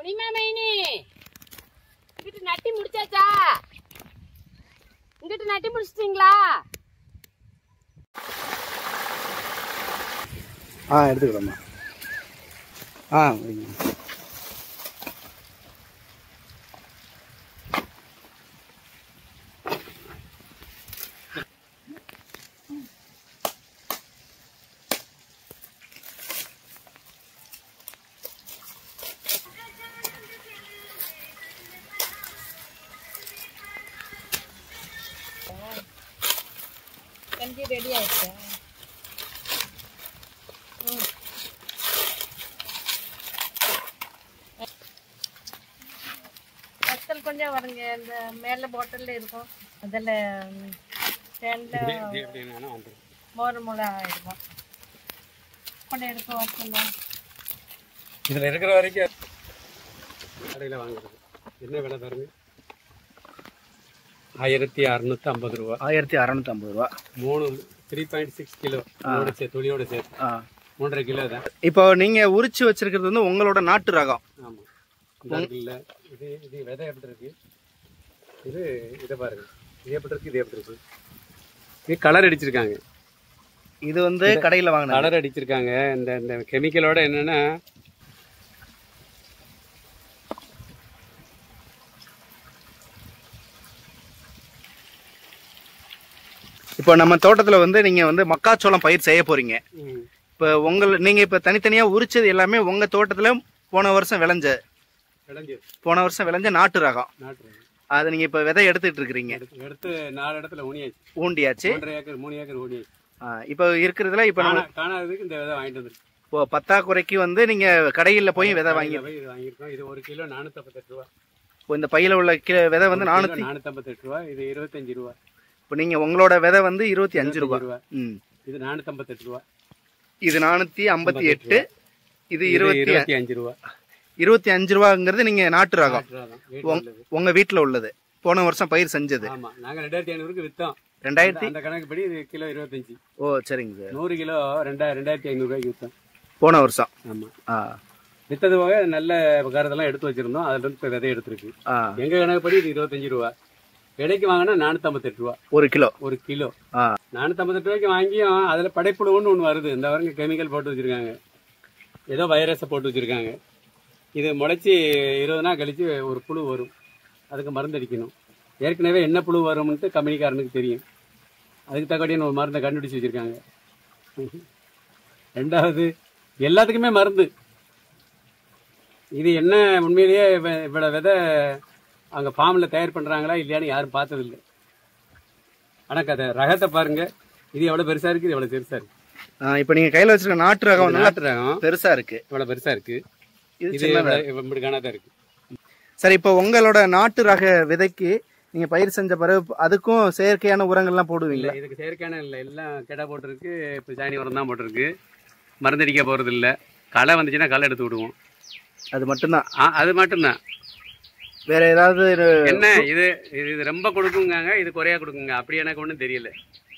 புனிமா மைனி இங்கிட்டு நட்டி முடிச்சாச்சா இங்கிட்டு நட்டி முடிச்சிட்டீங்களா ஆ எடுத்துக்கிறோம்மா ஆ வைங்க கஞ்சி ரெடி ஆயிடுச்சு வத்தல் கொஞ்சம் வருங்க இந்த மேலே பாட்டிலில் இருக்கும் அதில் ஸ்டாண்டில் மோர் மூளை இருக்கும் கொண்டு எடுக்க வச்சுருந்தோம் இதில் இருக்கிற வரைக்கும் கடையில் வாங்குறது என்ன விலை பாருங்க ஆயிரத்தி அறுநூத்தி ஐம்பது ரூபா ஆயிரத்தி அறநூத்தி ஐம்பது ரூபா மூணு த்ரீ பாயிண்ட் சிக்ஸ் கிலோ இதோட சேர்த்து துளியோட சேர்த்து ஆ மூன்றரை கிலோ தான் இப்போ நீங்க உரிச்சு வச்சிருக்கிறது வந்து உங்களோட நாட்டு ரகம் ஆமாம் இந்த இல்லை இது இது விதை எப்படி இருக்கு இது இதை பாருங்க இது எப்படி இருக்கு இது எப்படி இருக்கு இது கலர் அடிச்சிருக்காங்க இது வந்து கடையில வாங்கின கலர் அடிச்சிருக்காங்க இந்த இந்த கெமிக்கலோட என்னன்னா இப்போ நம்ம தோட்டத்துல வந்து நீங்க வந்து மக்காச்சோளம் பயிர் செய்ய போறீங்க ம், இப்போ உங்கள் நீங்க இப்ப தனித்தனியா உரிச்சது எல்லாமே உங்க தோட்டத்துல போன வருஷம் விளைஞ்ச விளைஞ்சது போன வருஷம் விளைஞ்ச நாட்டு ரகம் நாட்டு ரகம். அதை நீங்க இப்ப விதை எடுத்துட்டு இருக்கிறீங்க எடுத்து எடுத்து நாலு இடத்துல ஊனியாச்சு ஊண்டியாச்சு மூன்றரை ஏக்கர் மூணு ஏக்கர் ஊனியாச்சு ஆ, இப்போ இருக்கிறதுல இப்ப நம்ம காணா- காணாததுக்கு இந்த விதை வாங்கிட்டு வந்துருக்கு இப்போ பத்தாக்குறைக்கு வந்து நீங்க கடையில போய் விதை வாங்கி போய் இது வாங்கியிருக்கோம் இது ஒரு கிலோ நானூற்றம்பத்தெட்டு ரூபா இப்போ இந்த பையில உள்ள கிலோ விதை வந்து நானூத்தி நானூற்றம்பத்தெட்டு ரூபா இது இருபத்தஞ்சு ரூபா இப்போ நீங்க உங்களோட விதை வந்து இருபத்தி அஞ்சு ரூபாய் ரூபா ம் இது நானூற்றம்பத்தெட்டு ரூபா இது நானூத்தி ஐம்பத்தி எட்டு இது இது இருபத்தி இருபத்தி அஞ்சு ரூபா இருபத்தி அஞ்சு ரூபாங்கிறது நீங்க நாட்டு ரகம் நாட்டு ரகம். வீட்டுல உங்க- உள்ளது. உங்க வீட்டுல உள்ளது போன வருஷம் பயிர் செஞ்சது ஆமா நாங்க ரெண்டாயிரத்தி ஐநூறுக்கு வித்தோம் ரெண்டாயிரத்தி அந்த கணக்குப்படி இது கிலோ இருபத்தஞ்சு ஓ சரிங்க சார் நூறு கிலோ ரெண்டா ரெண்டாயிரத்தி ஐநூறுரூவாய்க்கு வித்தோம் போன வருஷம் ஆமா ஆ வித்தது போக நல்ல கருதெல்லாம் எடுத்து வச்சிருந்தோம் அதுல இருந்து இப்ப விதை எடுத்திருக்கு ஆ எங்க கணக்குப்படி இது இருபத்தஞ்சு ரூபா விலைக்கு வாங்கினா நானூற்றம்பத்தெட்டு ரூபா ஒரு கிலோ ஒரு கிலோ ஆ நானூற்றம்பத்தெட்டு ரூபாய்க்கு வாங்கியும் அதுல படைப்புழுன்னு ஒன்று வருது இந்த வரங்க கெமிக்கல் போட்டு வச்சிருக்காங்க ஏதோ வைரஸை போட்டு வச்சிருக்காங்க இது முளைச்சி இருபது நாள் கழிச்சு ஒரு புழு வரும் அதுக்கு மருந்து அடிக்கணும் ஏற்கனவே என்ன புழு வரும்னுட்டு கம்பெனிக்காரனுக்கு தெரியும் அதுக்கு தக்கடியான ஒரு மருந்தை கண்டுபிடிச்சு வச்சிருக்காங்க ரெண்டாவது எல்லாத்துக்குமே மருந்து இது என்ன உண்மையிலேயே இவ- இவ்வளவு விதை அங்க ஃபார்ம்ல தயார் பண்றாங்களா இல்லையான்னு யாரும் பார்த்ததில்லை ஆனா கதை ரகத்தை பாருங்க இது எவ்வளவு பெருசா இருக்கு இது எவ்வளவு பெருசா இருக்கு ஆ, இப்போ நீங்க கையில வச்சிருக்க நாட்டு ரகம் நல்லா நாட்டு ரகம் பெருசா இருக்கு இவ்வளவு பெருசா இருக்கு இது இது சின்னதா இவ்வளவு இப்படி காணாதான் இருக்கு சரி இப்போ உங்களோட நாட்டு ரக விதைக்கு நீங்க பயிர் செஞ்ச பிறகு அதுக்கும் செயற்கையான உரங்கள்லாம் இல்ல போடுவீங்களா இதுக்கு செயற்கையான இல்லை எல்லாம் கெடா போட்டிருக்கு இப்போ சாணி உரம் தான் போட்டிருக்கு மருந்தடிக்க போறது இல்ல களை வந்துச்சுன்னா களை எடுத்து விடுவோம் அது மட்டும்தான் ஆ அது மட்டும்தான் வேற ஏதாவது ஒரு- என்ன இது இது இது ரொம்ப கொடுக்குங்காங்க இது குறையா கொடுக்குங்க அப்படி எனக்கு ஒன்றும் தெரியல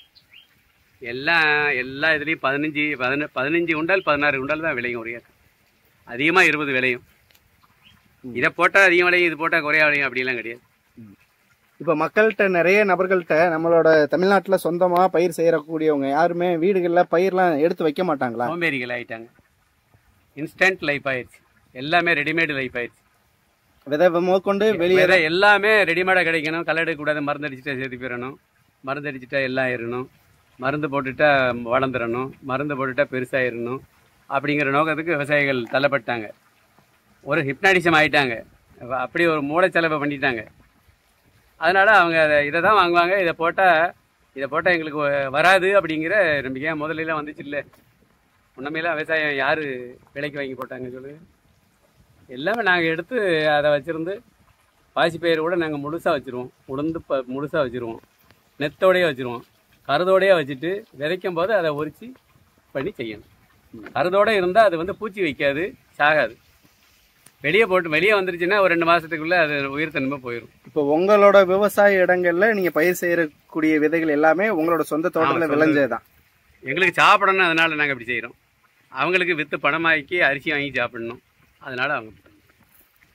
எல்லாம் எல்லா இதுலேயும் பதினஞ்சு பதின பதினஞ்சு உண்டால் பதினாறு உண்டால் தான் விளையும் ஒரே அதிகமாக இருபது விளையும் இதை போட்டால் அதிகம் விளையும் இது போட்டால் குறையா விளையும் அப்படிலாம் கிடையாது இப்ப மக்கள்கிட்ட நிறைய நபர்கள்ட்ட நம்மளோட தமிழ்நாட்டுல சொந்தமா பயிர் செய்யறக்கூடியவங்க யாருமே வீடுகள்ல பயிர்லாம் எடுத்து வைக்க மாட்டாங்களா சோம்பேறிகள் ஆயிட்டாங்க இன்ஸ்டன்ட் லைஃப் ஆயிடுச்சு எல்லாமே ரெடிமேடு லைஃப் ஆயிடுச்சு விதை முதற்கொண்டு வெளியே விதை எல்லாமே ரெடிமேடாக கிடைக்கணும் களை எடுக்கக்கூடாது மருந்து அடிச்சுட்டா சேர்த்து போயிடணும் மருந்து அடிச்சுட்டா எல்லாம் ஏறணும் மருந்து போட்டுட்டா வளர்ந்துடணும் மருந்து போட்டுட்டா பெருசாயிடணும் அப்படிங்கிற நோக்கத்துக்கு விவசாயிகள் தள்ளப்பட்டாங்க ஒரு ஹிப்னாடிசம் ஆயிட்டாங்க அப்ப அப்படி ஒரு மூளை செலவை பண்ணிட்டாங்க அதனால அவங்க அதை இதை தான் வாங்குவாங்க இதை போட்டால் இதை போட்டால் எங்களுக்கு வ- வராது அப்படிங்கிற நம்பிக்கை முதல்லலாம் வந்துச்சு இல்லை முன்னமையெல்லாம் விவசாயம் யார் விலைக்கு வாங்கி போட்டாங்க சொல்லுங்க எல்லாமே நாங்கள் எடுத்து அதை வச்சுருந்து பாசிப்பயிறு கூட நாங்கள் முழுசாக வச்சுருவோம் உளுந்து ப முழுசாக வச்சுருவோம் நெத்தோடையே வச்சுருவோம் கருதோடையே வச்சுட்டு விதைக்கும் போது அதை உரிச்சு பண்ணி செய்யணும் கருதோட இருந்தால் அது வந்து பூச்சி வைக்காது சாகாது வெளியே போட்டு வெளியே வந்துருச்சுன்னா ஒரு ரெண்டு மாதத்துக்குள்ளே அது உயிர் தன்மை போயிடும் இப்போ உங்களோட விவசாய இடங்கள்ல நீங்க பயிர் செய்யக்கூடிய விதைகள் எல்லாமே உங்களோட சொந்த தோட்டத்துல சொந்த- விளைஞ்சதுதான் எங்களுக்கு சாப்பிடணும் அதனால நாங்கள் இப்படி செய்கிறோம் அவங்களுக்கு விற்று பணமாக்கி அரிசி வாங்கி சாப்பிடணும் அதனால அவங்க இப்படி பண்றாங்க.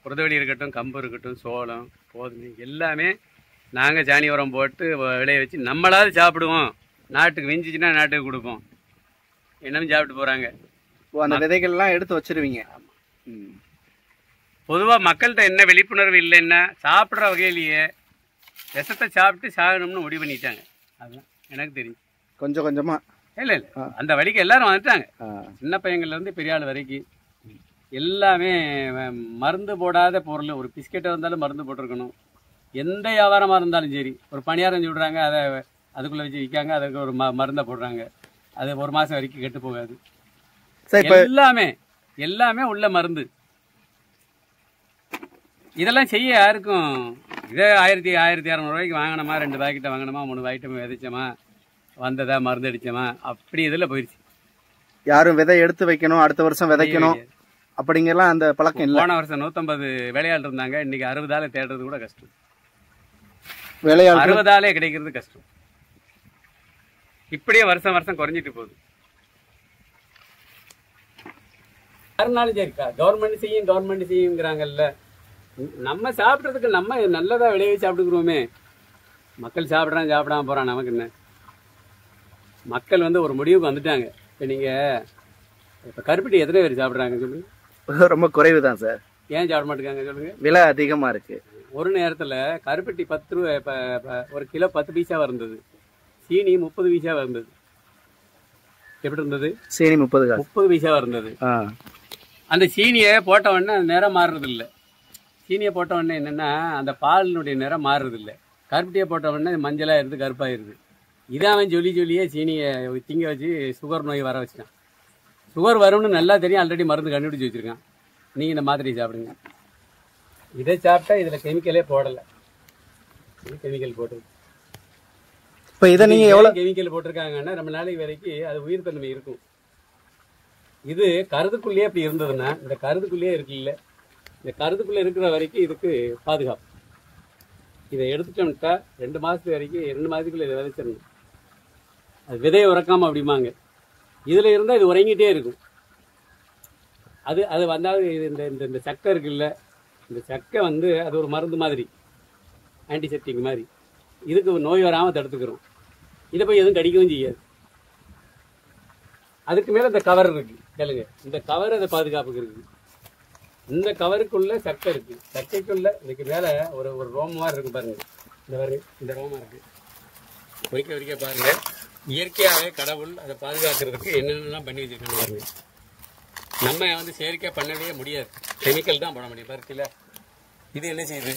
புரதவெளி இருக்கட்டும் கம்பு இருக்கட்டும் சோளம் கோதுமை எல்லாமே நாங்கள் சாணி உரம் போட்டு வ- விளைய வச்சு நம்மளாவது சாப்பிடுவோம் நாட்டுக்கு விஞ்சிச்சுன்னா நாட்டுக்கு கொடுப்போம் என்னன்னு சாப்பிட்டு போகிறாங்க ஓ அந்த விதைகள்லாம் எடுத்து வச்சிருவீங்க ம். பொதுவாக மக்கள்கிட்ட என்ன விழிப்புணர்வு இல்லைன்னா சாப்பிட்ற வகையிலேயே விஷத்தை சாப்பிட்டு சாகணும்னு முடிவு பண்ணிட்டாங்க அதுதான் எனக்கு தெரியும் கொஞ்சம் கொஞ்சமா இல்லை இல்லை ஆ. அந்த வழிக்கு எல்லாரும் வந்துட்டாங்க ஆ. சின்ன பையங்கள்லேருந்து பெரிய ஆள் வரைக்கும் எல்லாமே அஹ், மருந்து போடாத பொருள் ஒரு பிஸ்கெட்டாக இருந்தாலும் மருந்து போட்டிருக்கணும் எந்த வியாபாரமாக இருந்தாலும் சரி ஒரு பணியாரம் சுடுறாங்க அதை அதுக்குள்ளே வச்சு விற்காங்க அதுக்கு ஒரு ம மருந்தை போடுறாங்க அது ஒரு மாதம் வரைக்கும் கெட்டு போகாது சரி இப்ப எல்லாமே எல்லாமே உள்ள மருந்து இதெல்லாம் செய்ய யாருக்கும் இதே ஆயிரத்தி ஆயிரத்தி இரநூறுவாய்க்கு வாங்கினோமா ரெண்டு பாக்கெட்டை வாங்கினோமா மூணு பாக்கெட்டை விதைச்சோமா வந்ததா மருந்து அடிச்சோமா அப்படி இதில் போயிடுச்சு யாரும் விதை எடுத்து வைக்கணும் அடுத்த வருஷம் விதைக்கணும் அப்படிங்கலாம் அந்த பழக்கம் இல்ல போன வருஷம் நூத்தம்பது வேலையாள் இருந்தாங்க இன்னைக்கு அறுபதால தேடுறது கூட கஷ்டம் வேலையாட்கள் அறுபதாலே கிடைக்கிறது கஷ்டம் இப்படியே வருஷம் வருஷம் குறைஞ்சிட்டு போகுது யாருனாலும் சரிக்கா கவர்மெண்ட் செய்யும் கவர்மெண்ட் செய்யுங்கிறாங்கல்ல நம்ம சாப்பிட்றதுக்கு நம்ம நல்லதா விளைய சாப்பிட்டுக்கிறோமே மக்கள் சாப்பிட்றான் சாப்பிடாம போறான் நமக்கு என்ன மக்கள் வந்து ஒரு முடிவுக்கு வந்துட்டாங்க இப்போ நீங்க இப்போ கருப்பட்டி எத்தனை பேர் சாப்பிட்றாங்க சொல்லுங்க ரொம்ப குறைவு தான் சார் ஏன் சாப்பிட மாட்டேங்காங்க சொல்லுங்க விலை அதிகமா இருக்கு ஒரு நேரத்தில் கருப்பட்டி பத்து ரூபா இப்போ ஒரு கிலோ பத்து பைசாவாக இருந்தது சீனி முப்பது பைசாவாக இருந்தது எப்படி இருந்தது சீனி முப்பது காசு முப்பது பைசாவாக இருந்தது ஆ அந்த சீனியை போட்ட உடனே அந்த நிறம் மாறுறது இல்லை சீனியை போட்ட உடனே என்னென்னா அந்த பாலினுடைய நிறம் மாறுறது இல்லை கருப்பட்டியை போட்ட உடனே மஞ்சளாக இருந்து கருப்பாயிருது இதை அவன் சொல்லி சொல்லியே சீனியை திங்க வச்சு சுகர் நோய் வர வச்சுட்டான் சுகர் வரும்னு நல்லா தெரியும் ஆல்ரெடி மருந்து கண்டுபிடிச்சி வச்சுருக்கான் நீங்கள் இந்த மாத்திரையை சாப்பிடுங்க இதை சாப்பிட்டா இதில் கெமிக்கலே போடலை இது கெமிக்கல் போட்டு இப்ப இதை நீங்க எவ்வளவு கெமிக்கல் போட்டிருக்காங்கன்னா நம்ம நாளைக்கு வரைக்கும் அது உயிர் தன்மை இருக்கும் இது கருதுக்குள்ளேயே அப்படி இருந்ததுன்னா இந்த கருதுக்குள்ளேயே இருக்குல்ல இந்த கருதுக்குள்ளே இருக்கிற வரைக்கும் இதுக்கு பாதுகாப்பு இதை எடுத்துட்டோம்ட்டா ரெண்டு மாதத்து வரைக்கும் ரெண்டு மாதத்துக்குள்ள இதை விதைச்சிடணும் அது விதையை உறக்காம அப்படிம்பாங்க இதில் இருந்தால் இது உறங்கிட்டே இருக்கும் அது அது வந்தால் இது இந்த இந்த இந்த சக்கை இருக்குல்ல இந்த சக்கை வந்து அது ஒரு மருந்து மாதிரி ஆன்டிசெப்டிக் மாதிரி இதுக்கு நோய் வராமல் தடுத்துக்கிறோம் இதை போய் எதுவும் கடிக்கவும் செய்யாது அதுக்கு மேலே இந்த கவர் இருக்கு கேளுங்க இந்த கவர் அதை பாதுகாப்புக்கு இருக்கு இந்த கவருக்குள்ள சக்கை இருக்கு சக்கைக்குள்ள இதுக்கு மேலே ஒரு ஒரு ரோம் மாதிரி இருக்கு பாருங்க இந்த பாருங்க இந்த ரோமா இருக்கு ஒரிக்க ஒரிக்க பாருங்க இயற்கையாகவே கடவுள் அதை பாதுகாக்கிறதுக்கு என்னென்னலாம் பண்ணி வச்சிருக்காங்க பாருங்க நம்ம வந்து செயற்கை பண்ணவே முடியாது கெமிக்கல் தான் போட முடியும் பாருக்குல இது என்ன செய்யுது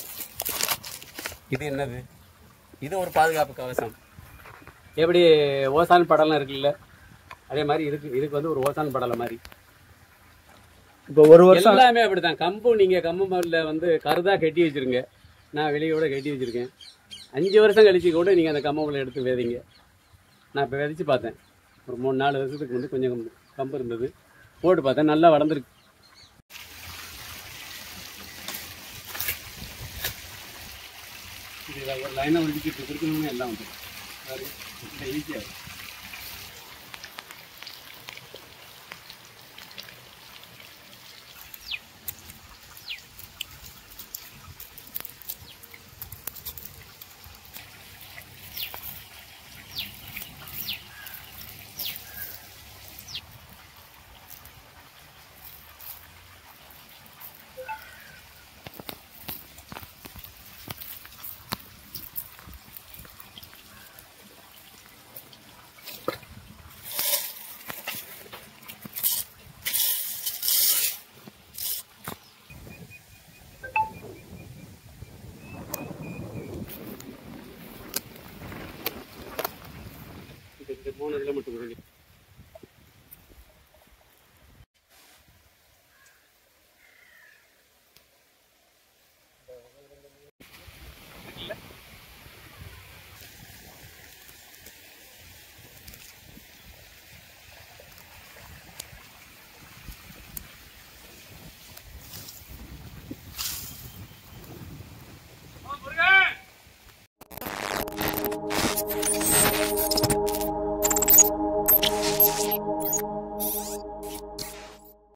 இது என்னது இது ஒரு பாதுகாப்பு கவசம் எப்படி ஓசான் படம்லாம் இருக்குல்ல அதே மாதிரி இதுக்கு இதுக்கு வந்து ஒரு ஓசான் படலை மாதிரி இப்ப ஒரு வருஷம் எல்லாமே அப்படிதான் கம்பு நீங்க கம்பு மரத்துல வந்து கருதா கட்டி வச்சிருங்க நான் வெளியோட கட்டி வச்சிருக்கேன் அஞ்சு வருஷம் கழிச்சு கூட நீங்க அந்த கம்புகளை எடுத்து விதைங்க நான் இப்போ விதைச்சு பார்த்தேன் ஒரு மூணு நாலு வருஷத்துக்கு வந்து கொஞ்சம் கம்பு- கம்பு இருந்தது போட்டு பார்த்தேன் நல்லா வளர்ந்துருக்கு இது ஒரு லைனாக ஒழிச்சிட்டு இருக்கணும்னு எல்லாம் வந்து ஈஸியாக இது இந்த மூணு இதில் மட்டும் கொடுங்க